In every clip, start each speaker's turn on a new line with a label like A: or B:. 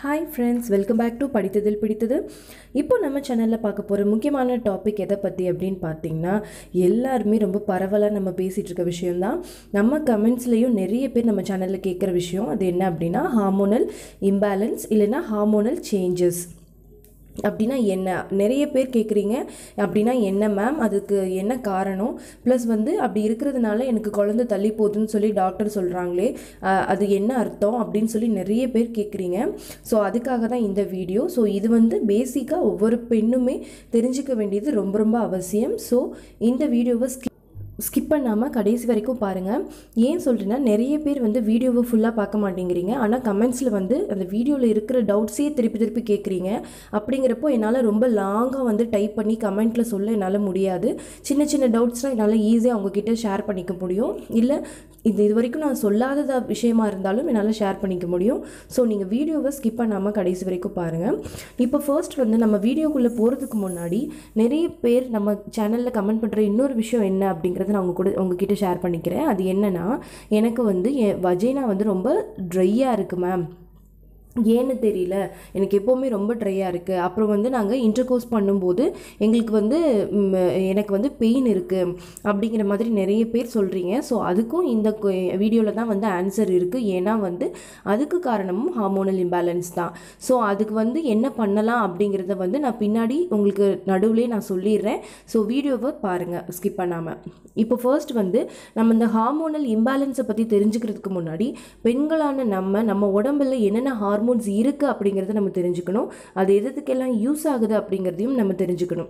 A: hi friends welcome back to படித்ததில் பிடித்தது இப்போ நம்ம சேனலில் பார்க்க போகிற முக்கியமான டாபிக் எதை பற்றி அப்படின்னு பார்த்தீங்கன்னா எல்லாருமே ரொம்ப பரவலாக நம்ம பேசிகிட்டு இருக்க விஷயம்தான் நம்ம கமெண்ட்ஸ்லேயும் நிறைய பேர் நம்ம சேனலில் கேட்குற விஷயம் அது என்ன அப்படின்னா ஹார்மோனல் இம்பேலன்ஸ் இல்லைன்னா ஹார்மோனல் சேஞ்சஸ் அப்படின்னா என்ன நிறைய பேர் கேட்குறீங்க அப்படின்னா என்ன மேம் அதுக்கு என்ன காரணம் ப்ளஸ் வந்து அப்படி இருக்கிறதுனால எனக்கு குழந்தை தள்ளி போகுதுன்னு சொல்லி டாக்டர் சொல்கிறாங்களே அஹ், அது என்ன அர்த்தம் அப்படின்னு சொல்லி நிறைய பேர் கேட்குறீங்க ஸோ அதுக்காக தான் இந்த வீடியோ ஸோ இது வந்து பேசிக்காக ஒவ்வொரு பெண்ணுமே தெரிஞ்சுக்க வேண்டியது ரொம்ப ரொம்ப அவசியம் ஸோ இந்த வீடியோவை ஸ்கிப் ஸ்கிப் பண்ணாமல் கடைசி வரைக்கும் பாருங்கள் ஏன் சொல்கிறேன்னா நிறைய பேர் வந்து வீடியோவை ஃபுல்லாக பார்க்க மாட்டேங்கிறீங்க ஆனால் கமெண்ட்ஸில் வந்து அந்த வீடியோவில் இருக்கிற டவுட்ஸே திருப்பி திருப்பி கேட்குறீங்க அப்படிங்கிறப்போ என்னால் ரொம்ப லாங்காக வந்து டைப் பண்ணி கமெண்ட்டில் சொல்ல என்னால் முடியாது சின்ன சின்ன டவுட்ஸ்லாம் என்னால் ஈஸியாக அவங்கக்கிட்ட ஷேர் பண்ணிக்க முடியும் இல்லை இது இது வரைக்கும் நான் சொல்லாத விஷயமா இருந்தாலும் என்னால் ஷேர் பண்ணிக்க முடியும் ஸோ நீங்கள் வீடியோவை ஸ்கிப் பண்ணாமல் கடைசி வரைக்கும் பாருங்கள் இப்போ ஃபர்ஸ்ட் வந்து நம்ம வீடியோக்குள்ளே போகிறதுக்கு முன்னாடி நிறைய பேர் நம்ம சேனலில் கமெண்ட் பண்ணுற இன்னொரு விஷயம் என்ன அப்படிங்கிறத நான் உங்க கூட உங்ககிட்ட ஷேர் பண்ணிக்கிறேன் அது என்னன்னா எனக்கு வந்து என் வஜைனா வந்து ரொம்ப ட்ரையாக இருக்குது மேம் ஏன்னு தெரியல எனக்கு எப்போவுமே ரொம்ப ட்ரையாக இருக்குது அப்புறம் வந்து நாங்கள் இன்டர்கோர்ஸ் பண்ணும்போது எங்களுக்கு வந்து ம், எனக்கு வந்து பெயின் இருக்குது அப்படிங்கிற மாதிரி நிறைய பேர் சொல்கிறீங்க ஸோ அதுக்கும் இந்த வீடியோவில் தான் வந்து ஆன்சர் இருக்குது ஏன்னா வந்து அதுக்கு காரணமும் ஹார்மோனல் இம்பேலன்ஸ் தான் ஸோ அதுக்கு வந்து என்ன பண்ணலாம் அப்படிங்கிறத வந்து நான் பின்னாடி உங்களுக்கு நடுவுலேயே நான் சொல்லிடுறேன் ஸோ வீடியோவை பாருங்கள் ஸ்கிப் பண்ணாமல் இப்போ ஃபர்ஸ்ட் வந்து நம்ம இந்த ஹார்மோனல் இம்பேலன்ஸை பற்றி தெரிஞ்சுக்கிறதுக்கு முன்னாடி பெண்களான நம்ம நம்ம உடம்புல என்னென்ன ஹார்மோன்ஸ் இருக்குது அப்படிங்கிறத நம்ம தெரிஞ்சுக்கணும் அது எதுக்கெல்லாம் யூஸ் ஆகுது அப்படிங்கிறதையும் நம்ம தெரிஞ்சுக்கணும்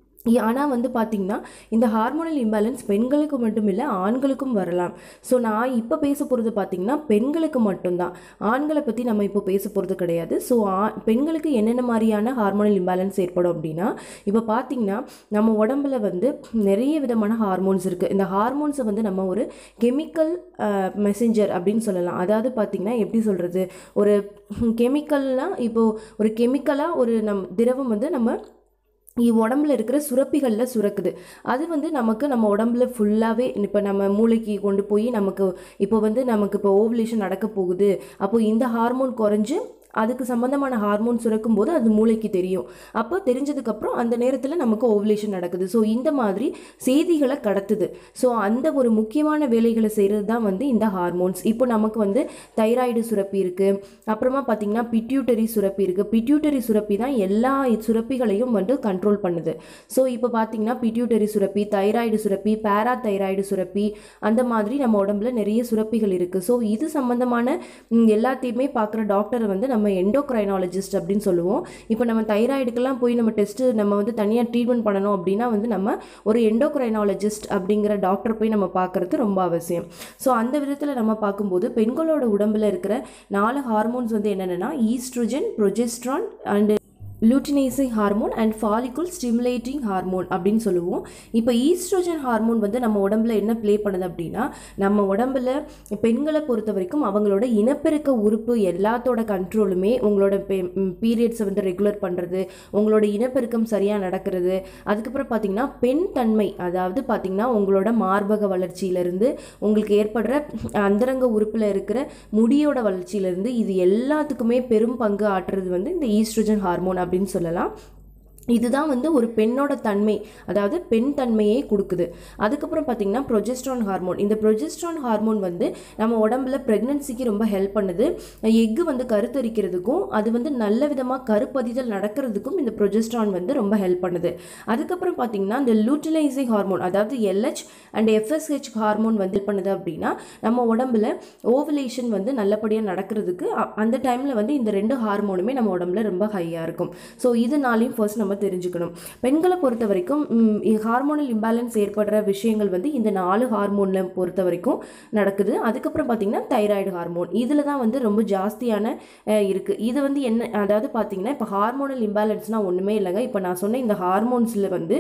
A: ஆனால் வந்து பார்த்திங்கன்னா இந்த ஹார்மோனல் இம்பேலன்ஸ் பெண்களுக்கு மட்டும் இல்லை ஆண்களுக்கும் வரலாம் ஸோ நான் இப்போ பேச போகிறது பார்த்திங்கன்னா பெண்களுக்கு மட்டும்தான் ஆண்களை பற்றி நம்ம இப்போ பேச போகிறது கிடையாது ஸோ பெண்களுக்கு என்னென்ன மாதிரியான ஹார்மோனல் இம்பேலன்ஸ் ஏற்படும் அப்படின்னா இப்போ பார்த்திங்கன்னா நம்ம உடம்புல வந்து நிறைய விதமான ஹார்மோன்ஸ் இருக்குது இந்த ஹார்மோன்ஸை வந்து நம்ம ஒரு கெமிக்கல் மெசஞ்சர் அப்படின்னு சொல்லலாம் அதாவது பார்த்திங்கன்னா எப்படி சொல்கிறது ஒரு கெமிக்கல்னால் இப்போது ஒரு கெமிக்கலாக ஒரு நம் திரவம் வந்து நம்ம இ- உடம்புல இருக்கிற சுரப்பிகளில் சுரக்குது அது வந்து நமக்கு நம்ம உடம்புல ஃபுல்லாகவே இப்போ நம்ம மூளைக்கு கொண்டு போய் நமக்கு இப்போ வந்து நமக்கு இப்போ ஓவலேஷன் நடக்க போகுது அப்போ இந்த ஹார்மோன் குறைஞ்சு அதுக்கு சம்மந்தமான ஹார்மோன் சுரக்கும் போது அது மூளைக்கு தெரியும் அப்போ தெரிஞ்சதுக்கப்புறம் அந்த நேரத்தில் நமக்கு ஓவலேஷன் நடக்குது ஸோ இந்த மாதிரி செய்திகளை கடத்துது ஸோ அந்த ஒரு முக்கியமான வேலைகளை செய்கிறது தான் வந்து இந்த ஹார்மோன்ஸ் இப்போ நமக்கு வந்து தைராய்டு சுரப்பி இருக்குது அப்புறமா பார்த்திங்கன்னா பிட்யூட்டரி சுரப்பி இருக்குது பிட்யூட்டரி சுரப்பி தான் எல்லா சுரப்பிகளையும் வந்து கண்ட்ரோல் பண்ணுது ஸோ இப்போ பார்த்திங்கன்னா பிட்யூட்டரி சுரப்பி தைராய்டு சுரப்பி பேரா தைராய்டு சுரப்பி அந்த மாதிரி நம்ம உடம்புல நிறைய சுரப்பிகள் இருக்குது ஸோ இது சம்மந்தமான ம், எல்லாத்தையுமே பார்க்குற டாக்டரை வந்து நம்ம எண்டோக்ரைனாலஜிஸ்ட் அப்படின்னு சொல்லுவோம் இப்போ நம்ம தைராய்டுக்கெல்லாம் போய் நம்ம டெஸ்ட்டு நம்ம வந்து தனியாக ட்ரீட்மெண்ட் பண்ணணும் அப்படின்னா வந்து நம்ம ஒரு எண்டோக்ரைனாலஜிஸ்ட் அப்படிங்கிற டாக்டர் போய் நம்ம பார்க்குறது ரொம்ப அவசியம் ஸோ அந்த விதத்தில் நம்ம பார்க்கும்போது பெண்களோட உடம்புல இருக்கிற நாலு ஹார்மோன்ஸ் வந்து என்னென்னா estrogen progesterone and luteinizing hormone and follicle stimulating hormone அப்படின்னு சொல்லுவோம் இப்போ ஈஸ்ட்ரோஜன் ஹார்மோன் வந்து நம்ம உடம்புல என்ன ப்ளே பண்ணுது அப்படின்னா நம்ம உடம்புல பெண்களை பொறுத்த வரைக்கும் அவங்களோட இனப்பெருக்க உறுப்பு எல்லாத்தோட கண்ட்ரோலுமே உங்களோட பீரியட்ஸை வந்து ரெகுலர் பண்ணுறது உங்களோட இனப்பெருக்கம் சரியாக நடக்கிறது அதுக்கப்புறம் பார்த்தீங்கன்னா பெண் தன்மை அதாவது பார்த்தீங்கன்னா உங்களோட மார்பக வளர்ச்சியிலிருந்து உங்களுக்கு ஏற்படுற அந்தரங்க உறுப்பில் இருக்கிற முடியோட வளர்ச்சியிலிருந்து இது எல்லாத்துக்குமே பெரும் பங்கு ஆற்றுறது வந்து இந்த ஈஸ்ட்ரோஜன் ஹார்மோன் அப்படின்னு சொல்லலாம் இதுதான் வந்து ஒரு பெண்ணோட தன்மை அதாவது பெண் தன்மையே கொடுக்குது அதுக்கப்புறம் பார்த்தீங்கன்னா ப்ரொஜெஸ்ட்ரான் ஹார்மோன் இந்த ப்ரொஜெஸ்ட்ரான் ஹார்மோன் வந்து நம்ம உடம்புல ப்ரெக்னன்சிக்கு ரொம்ப ஹெல்ப் பண்ணுது எக்கு வந்து கருத்தரிக்கிறதுக்கும் அது வந்து நல்ல விதமாக கருப்பதிதல் நடக்கிறதுக்கும் இந்த ப்ரொஜெஸ்ட்ரான் வந்து ரொம்ப ஹெல்ப் பண்ணுது அதுக்கப்புறம் பார்த்தீங்கன்னா இந்த லூட்டிலைசிங் ஹார்மோன் அதாவது எல்ஹெச் அண்ட் எஃப்எஸ்ஹெச் ஹார்மோன் வந்து help பண்ணுது அப்படின்னா நம்ம உடம்புல ஓவலேஷன் வந்து நல்லபடியாக நடக்கிறதுக்கு அ- அந்த டைமில் வந்து இந்த ரெண்டு ஹார்மோனுமே நம்ம உடம்புல ரொம்ப ஹையாக இருக்கும் ஸோ இதனாலையும் ஃபர்ஸ்ட் நம்ம தெரிஞ்சுக்கணும் பெண்களை பொறுத்த வரைக்கும் ஹார்மோனல் இம்பேலன்ஸ் ஏற்படுற விஷயங்கள் வந்து இந்த நாலு ஹார்மோனில் பொறுத்த வரைக்கும் நடக்குது அதுக்கப்புறம் பார்த்தீங்கன்னா தைராய்டு ஹார்மோன் இதில் தான் வந்து ரொம்ப ஜாஸ்தியான அஹ், இருக்கு இது வந்து என்ன அதாவது பார்த்தீங்கன்னா இப்போ ஹார்மோனல் இம்பேலன்ஸ்னால் ஒன்றுமே இல்லைங்க இப்போ நான் சொன்ன இந்த ஹார்மோன்ஸில் வந்து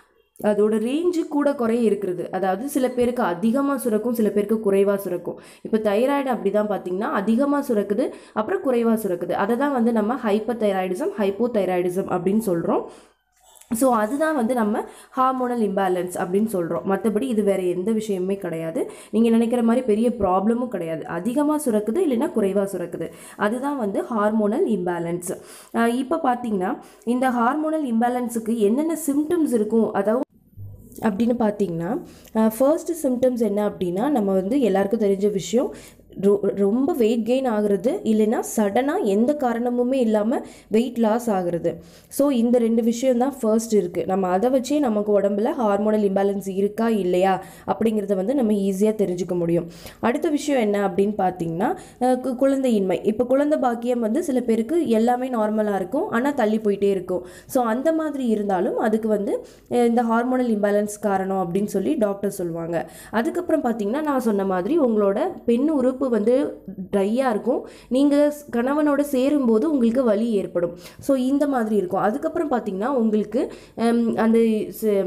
A: அதோட ரேஞ்சு கூட குறைய இருக்கிறது அதாவது சில பேருக்கு அதிகமாக சுரக்கும் சில பேருக்கு குறைவாக சுரக்கும் இப்போ தைராய்டு அப்படி தான் பார்த்தீங்கன்னா அதிகமாக சுரக்குது அப்புறம் குறைவாக சுரக்குது அதை தான் வந்து நம்ம ஹைப்பர் தைராய்டிசம் ஹைப்போ தைராய்டிசம் அப்படின்னு சொல்கிறோம் ஸோ அதுதான் வந்து நம்ம ஹார்மோனல் இம்பேலன்ஸ் அப்படின்னு சொல்கிறோம் மற்றபடி இது வேறு எந்த விஷயமுமே கிடையாது நீங்கள் நினைக்கிற மாதிரி பெரிய ப்ராப்ளமும் கிடையாது அதிகமாக சுரக்குது இல்லைன்னா குறைவாக சுரக்குது அதுதான் வந்து ஹார்மோனல் இம்பேலன்ஸ் இப்போ பார்த்தீங்கன்னா இந்த ஹார்மோனல் இம்பேலன்ஸுக்கு என்னென்ன சிம்டம்ஸ் இருக்கும் அதாவது அப்படின்னு பார்த்தீங்கன்னா ஃபர்ஸ்ட் சிம்டம்ஸ் என்ன அப்படின்னா நம்ம வந்து எல்லாருக்கும் தெரிஞ்ச விஷயம் ரொ ரொம்ப வெயிட் கெயின் ஆகுறது இல்லைன்னா சடனாக எந்த காரணமுமே இல்லாமல் வெயிட் லாஸ் ஆகுறது ஸோ இந்த ரெண்டு விஷயம் தான் ஃபர்ஸ்ட் இருக்குது நம்ம அதை வச்சே நமக்கு உடம்புல ஹார்மோனல் இம்பேலன்ஸ் இருக்கா இல்லையா அப்படிங்கிறத வந்து நம்ம ஈஸியாக தெரிஞ்சுக்க முடியும் அடுத்த விஷயம் என்ன அப்படின்னு பார்த்தீங்கன்னா அஹ் கு- குழந்தையின்மை இப்போ குழந்தை பாக்கியம் வந்து சில பேருக்கு எல்லாமே நார்மலாக இருக்கும் ஆனால் தள்ளி போயிட்டே இருக்கும் ஸோ அந்த மாதிரி இருந்தாலும் அதுக்கு வந்து அஹ் இந்த ஹார்மோனல் இம்பேலன்ஸ் காரணம் அப்படின்னு சொல்லி டாக்டர் சொல்லுவாங்க அதுக்கப்புறம் பார்த்தீங்கன்னா நான் சொன்ன மாதிரி உங்களோட பெண் உறுப்பு வந்து ட்ரையாக இருக்கும் நீங்கள் கணவனோட சேரும்போது உங்களுக்கு வலி ஏற்படும் ஸோ இந்த மாதிரி இருக்கும் அதுக்கப்புறம் பார்த்தீங்கன்னா உங்களுக்கு ஹம், அந்த ச-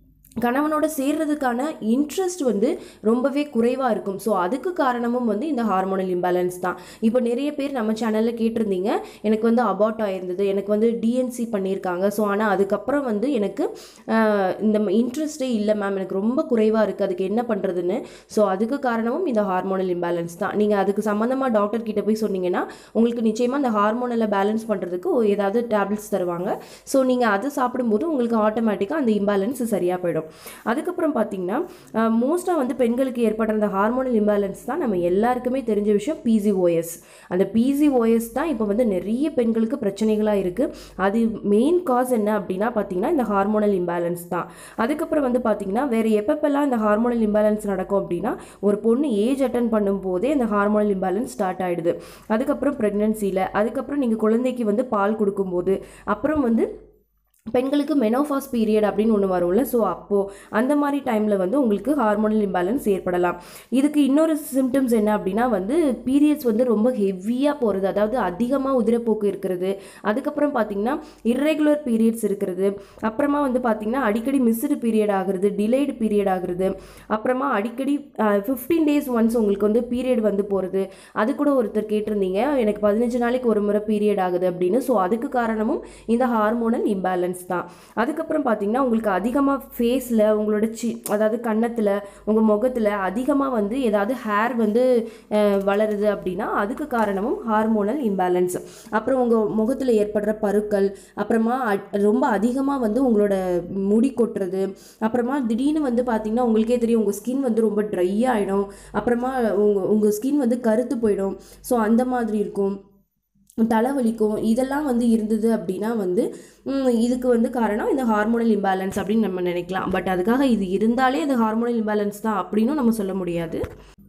A: கணவனோட சேர்றதுக்கான இன்ட்ரெஸ்ட் வந்து ரொம்பவே குறைவாக இருக்கும் ஸோ அதுக்கு காரணமும் வந்து இந்த ஹார்மோனல் இம்பேலன்ஸ் தான் இப்போ நிறைய பேர் நம்ம சேனலில் கேட்டிருந்தீங்க எனக்கு வந்து அபார்ட் ஆயிருந்தது எனக்கு வந்து டிஎன்சி பண்ணியிருக்காங்க ஸோ ஆனால் அதுக்கப்புறம் வந்து எனக்கு ஆஹ், இந்த இன்ட்ரெஸ்டே இல்லை மேம் எனக்கு ரொம்ப குறைவாக இருக்குது அதுக்கு என்ன பண்ணுறதுன்னு ஸோ அதுக்கு காரணமும் இந்த ஹார்மோனல் இம்பேலன்ஸ் தான் நீங்கள் அதுக்கு சம்மந்தமாக டாக்டர் கிட்ட போய் சொன்னீங்கன்னா உங்களுக்கு நிச்சயமாக அந்த ஹார்மோனலை பேலன்ஸ் பண்ணுறதுக்கு ஏதாவது டேப்லெட்ஸ் தருவாங்க ஸோ நீங்கள் அது சாப்பிடும்போது உங்களுக்கு ஆட்டோமேட்டிக்காக அந்த இம்பேலன்ஸ் சரியாக போயிடும் அதுக்கப்புறம் பார்த்தீங்கன்னா மோஸ்ட்டாக வந்து பெண்களுக்கு ஏற்படுற அந்த ஹார்மோனல் இம்பேலன்ஸ் தான் நம்ம எல்லாருக்குமே தெரிஞ்ச விஷயம் பிசிஓஎஸ் அந்த பிசிஓஎஸ் தான் இப்போ வந்து நிறைய பெண்களுக்கு பிரச்சனைகளாக இருக்குது அது மெயின் காஸ் என்ன அப்படின்னா பார்த்தீங்கன்னா இந்த ஹார்மோனல் இம்பேலன்ஸ் தான் அதுக்கப்புறம் வந்து பார்த்தீங்கன்னா வேறு எப்பப்பெல்லாம் இந்த ஹார்மோனல் இம்பேலன்ஸ் நடக்கும் அப்படின்னா ஒரு பொண்ணு ஏஜ் அட்டன் பண்ணும்போதே இந்த ஹார்மோனல் இம்பேலன்ஸ் ஸ்டார்ட் ஆகிடுது அதுக்கப்புறம் ப்ரெக்னென்சியில் அதுக்கப்புறம் நீங்கள் குழந்தைக்கு வந்து பால் கொடுக்கும்போது அப்புறம் வந்து பெண்களுக்கு மெனோஃபாஸ் பீரியட் அப்படின்னு ஒன்று வரும்ல ஸோ அப்போது அந்த மாதிரி டைமில் வந்து உங்களுக்கு ஹார்மோனல் இம்பேலன்ஸ் ஏற்படலாம் இதுக்கு இன்னொரு சிம்டம்ஸ் என்ன அப்படின்னா வந்து பீரியட்ஸ் வந்து ரொம்ப ஹெவியாக போகிறது அதாவது அதிகமாக உதிரப்போக்கு இருக்கிறது அதுக்கப்புறம் பார்த்தீங்கன்னா இர்ரெகுலர் பீரியட்ஸ் இருக்கிறது அப்புறமா வந்து பார்த்தீங்கன்னா அடிக்கடி மிஸ்டு பீரியட் ஆகுறது டிலேடு பீரியட் ஆகுறது அப்புறமா அடிக்கடி ஃபிஃப்டீன் டேஸ் ஒன்ஸ் உங்களுக்கு வந்து பீரியட் வந்து போகிறது அது கூட ஒருத்தர் கேட்டிருந்தீங்க எனக்கு பதினஞ்சு நாளைக்கு ஒரு முறை பீரியட் ஆகுது அப்படின்னு ஸோ அதுக்கு காரணமும் இந்த ஹார்மோனல் இம்பேலன்ஸ் தான் அதுக்கப்புறம் பார்த்தீங்கன்னா உங்களுக்கு அதிகமாக ஃபேஸில் உங்களோட சி அதாவது கன்னத்தில் உங்கள் முகத்தில் அதிகமாக வந்து ஏதாவது ஹேர் வந்து அஹ், வளருது அப்படின்னா அதுக்கு காரணமும் ஹார்மோனல் இம்பேலன்ஸ் அப்புறம் உங்கள் முகத்தில் ஏற்படுற பருக்கள் அப்புறமா அ- ரொம்ப அதிகமாக வந்து உங்களோட முடி கொட்டுறது அப்புறமா திடீர்னு வந்து பார்த்தீங்கன்னா உங்களுக்கே தெரியும் உங்கள் ஸ்கின் வந்து ரொம்ப ட்ரை ஆகிடும் அப்புறமா உங்கள் உங்கள் ஸ்கின் வந்து கருத்து போயிடும் ஸோ அந்த மாதிரி இருக்கும் தலைவலிக்கும் இதெல்லாம் வந்து இருந்தது அப்படின்னா வந்து ம், இதுக்கு வந்து காரணம் இந்த ஹார்மோனல் இம்பேலன்ஸ் அப்படின்னு நம்ம நினைக்கலாம் பட் அதுக்காக இது இருந்தாலே அது ஹார்மோனல் இம்பேலன்ஸ் தான் அப்படின்னும் நம்ம சொல்ல முடியாது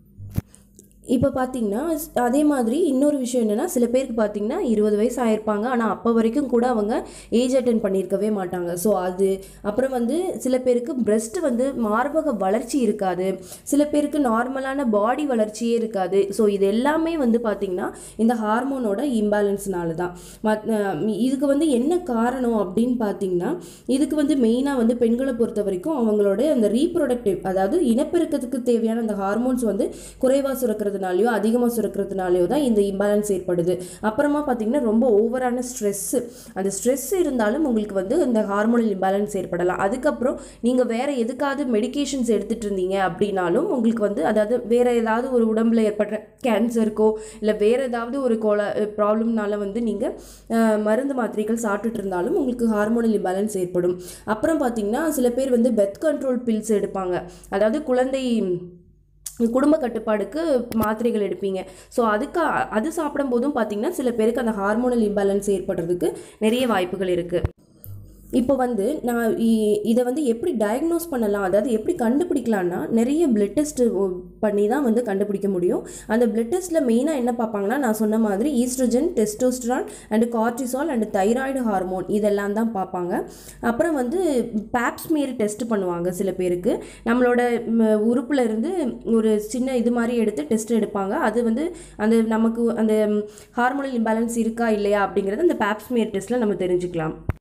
A: இப்போ பார்த்தீங்கன்னா ஸ்- அதே மாதிரி இன்னொரு விஷயம் என்னென்னா சில பேருக்கு பார்த்தீங்கன்னா இருபது வயசு ஆயிருப்பாங்க ஆனால் அப்போ வரைக்கும் கூட அவங்க ஏஜ் அட்டன் பண்ணியிருக்கவே மாட்டாங்க ஸோ அது அப்புறம் வந்து சில பேருக்கு breast வந்து மார்பக வளர்ச்சி இருக்காது சில பேருக்கு நார்மலான பாடி வளர்ச்சியே இருக்காது ஸோ இது எல்லாமே வந்து பார்த்திங்கன்னா இந்த ஹார்மோனோட இம்பேலன்ஸ்னால தான் மத் அஹ் இதுக்கு வந்து என்ன காரணம் அப்படின்னு பார்த்தீங்கன்னா இதுக்கு வந்து மெயினாக வந்து பெண்களை பொறுத்த வரைக்கும் அவங்களோட அந்த ரீப்ரொடக்டிவ் அதாவது இனப்பெருக்கத்துக்கு தேவையான அந்த ஹார்மோன்ஸ் வந்து குறைவாக சுரக்கிறதுனாலையோ அதிகமாக சுரக்கிறதுனாலையோ தான் இந்த இம்பேலன்ஸ் ஏற்படுது அப்புறமா பார்த்தீங்கன்னா ரொம்ப ஓவரான ஸ்ட்ரெஸ்ஸு அந்த ஸ்ட்ரெஸ் இருந்தாலும் உங்களுக்கு வந்து இந்த ஹார்மோனல் இம்பேலன்ஸ் ஏற்படலாம் அதுக்கப்புறம் நீங்கள் வேறு எதுக்காவது மெடிகேஷன்ஸ் எடுத்துகிட்டு இருந்தீங்க அப்படின்னாலும் உங்களுக்கு வந்து அதாவது வேறு ஏதாவது ஒரு உடம்புல ஏற்படுற கேன்சருக்கோ இல்லை வேறு ஏதாவது ஒரு கோல ப்ராப்ளம்னால வந்து நீங்கள் மருந்து மாத்திரைகள் சாப்பிட்டுட்டு இருந்தாலும் உங்களுக்கு ஹார்மோனல் இம்பேலன்ஸ் ஏற்படும் அப்புறம் பார்த்தீங்கன்னா சில பேர் வந்து பெத் கண்ட்ரோல் பில்ஸ் எடுப்பாங்க அதாவது குழந்தை குடும்ப கட்டுப்பாடுக்கு மாத்திரைகள் எடுப்பீங்க ஸோ அதுக்கு அது சாப்பிடும்போதும் பார்த்தீங்கன்னா சில பேருக்கு அந்த ஹார்மோனல் இம்பேலன்ஸ் ஏற்படுறதுக்கு நிறைய வாய்ப்புகள் இருக்குது இப்போ வந்து நான் இ- இதை வந்து எப்படி டயக்னோஸ் பண்ணலாம் அதாவது எப்படி கண்டுபிடிக்கலாம்னா நிறைய பிளட் டெஸ்ட் பண்ணி தான் வந்து கண்டுபிடிக்க முடியும் அந்த பிளட் டெஸ்ட்டில் மெயினாக என்ன பார்ப்பாங்கன்னா நான் சொன்ன மாதிரி estrogen testosterone and cortisol and thyroid hormone இதெல்லாம் தான் பார்ப்பாங்க அப்புறம் வந்து பேப்ஸ்மியர் டெஸ்ட் பண்ணுவாங்க சில பேருக்கு நம்மளோட ம், உறுப்புல இருந்து ஒரு சின்ன இது மாதிரி எடுத்து டெஸ்ட் எடுப்பாங்க அது வந்து அந்த நமக்கு அந்த ஹார்மோனல் இம்பேலன்ஸ் இருக்கா இல்லையா அப்படிங்கிறது அந்த பேப்ஸ்மியர் டெஸ்ட்டில் நம்ம தெரிஞ்சுக்கலாம்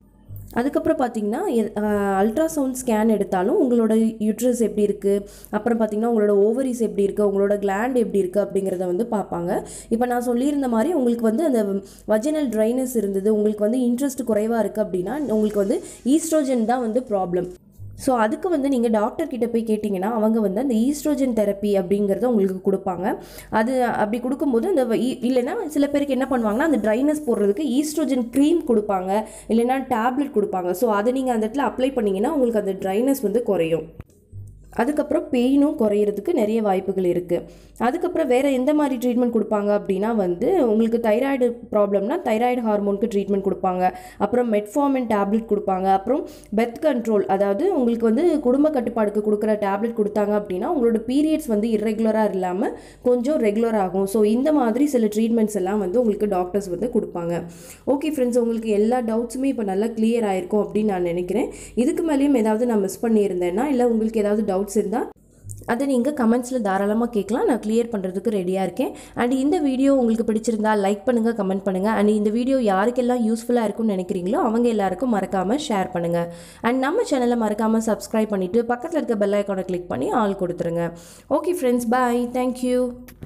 A: அதுக்கப்புறம் பார்த்தீங்கன்னா அல்ட்ராசவுண்ட் ஸ்கேன் எடுத்தாலும் உங்களோட யூட்ரஸ் எப்படி இருக்குது அப்புறம் பார்த்தீங்கன்னா உங்களோட ஓவரிஸ் எப்படி இருக்குது உங்களோட கிளாண்ட் எப்படி இருக்குது அப்படிங்கிறத வந்து பார்ப்பாங்க இப்போ நான் சொல்லியிருந்த மாதிரி உங்களுக்கு வந்து அந்த வஜினல் ட்ரைனஸ் இருந்தது உங்களுக்கு வந்து இன்ட்ரெஸ்ட் குறைவாக இருக்குது அப்படின்னா உங்களுக்கு வந்து ஈஸ்ட்ரோஜன் தான் வந்து ப்ராப்ளம் ஸோ அதுக்கு வந்து நீங்கள் டாக்டர் கிட்ட போய் கேட்டிங்கன்னா அவங்க வந்து அந்த ஈஸ்ட்ரோஜன் தெரப்பி அப்படிங்கிறத உங்களுக்கு கொடுப்பாங்க அது அப்படி கொடுக்கும்போது அந்த வ- இ- இல்லைன்னா சில பேருக்கு என்ன பண்ணுவாங்கன்னா அந்த ட்ரைனஸ் போடுறதுக்கு ஈஸ்ட்ரோஜன் க்ரீம் கொடுப்பாங்க இல்லைன்னா டேப்லெட் கொடுப்பாங்க ஸோ அதை நீங்கள் அந்த இடத்துல அப்ளை பண்ணிங்கன்னா உங்களுக்கு அந்த ட்ரைனஸ் வந்து குறையும் அதுக்கப்புறம் பெயினும் குறையிறதுக்கு நிறைய வாய்ப்புகள் இருக்குது அதுக்கப்புறம் வேறு எந்த மாதிரி ட்ரீட்மெண்ட் கொடுப்பாங்க அப்படின்னா வந்து உங்களுக்கு தைராய்டு ப்ராப்ளம்னா தைராய்டு ஹார்மோனுக்கு ட்ரீட்மெண்ட் கொடுப்பாங்க அப்புறம் மெட்ஃபார்மின் டேப்லெட் கொடுப்பாங்க அப்புறம் பெத் கண்ட்ரோல் அதாவது உங்களுக்கு வந்து குடும்ப கட்டுப்பாடுக்கு கொடுக்குற டேப்லெட் கொடுத்தாங்க அப்படின்னா உங்களோட பீரியட்ஸ் வந்து இர்ரெகுலராக இல்லாமல் கொஞ்சம் ரெகுலர் ஆகும் ஸோ இந்த மாதிரி சில ட்ரீட்மெண்ட்ஸ் எல்லாம் வந்து உங்களுக்கு டாக்டர்ஸ் வந்து கொடுப்பாங்க ஓகே ஃப்ரெண்ட்ஸ் உங்களுக்கு எல்லா டவுட்ஸுமே இப்போ நல்லா கிளியர் ஆயிருக்கும் அப்படின்னு நான் நினைக்கிறேன் இதுக்கு மேலேயும் ஏதாவது நான் மிஸ் பண்ணியிருந்தேன்னா இல்லை உங்களுக்கு ஏதாவது டவுட்ஸ் இருந்தால் அதை நீங்கள் கமெண்ட்ஸில் தாராளமாக கேட்கலாம் நான் கிளியர் பண்ணுறதுக்கு ரெடியாக இருக்கேன் அண்ட் இந்த வீடியோ உங்களுக்கு பிடிச்சிருந்தா லைக் பண்ணுங்கள் கமெண்ட் பண்ணுங்கள் அண்ட் இந்த வீடியோ யாருக்கெல்லாம் யூஸ்ஃபுல்லாக இருக்கும்னு நினைக்கிறீங்களோ அவங்க எல்லாருக்கும் மறக்காமல் ஷேர் பண்ணுங்கள் அண்ட் நம்ம சேனலை மறக்காமல் சப்ஸ்கிரைப் பண்ணிவிட்டு பக்கத்தில் இருக்க பெல் ஐக்கானை கிளிக் பண்ணி ஆல் கொடுத்துருங்க ஓகே ஃப்ரெண்ட்ஸ் பாய் தேங்க்யூ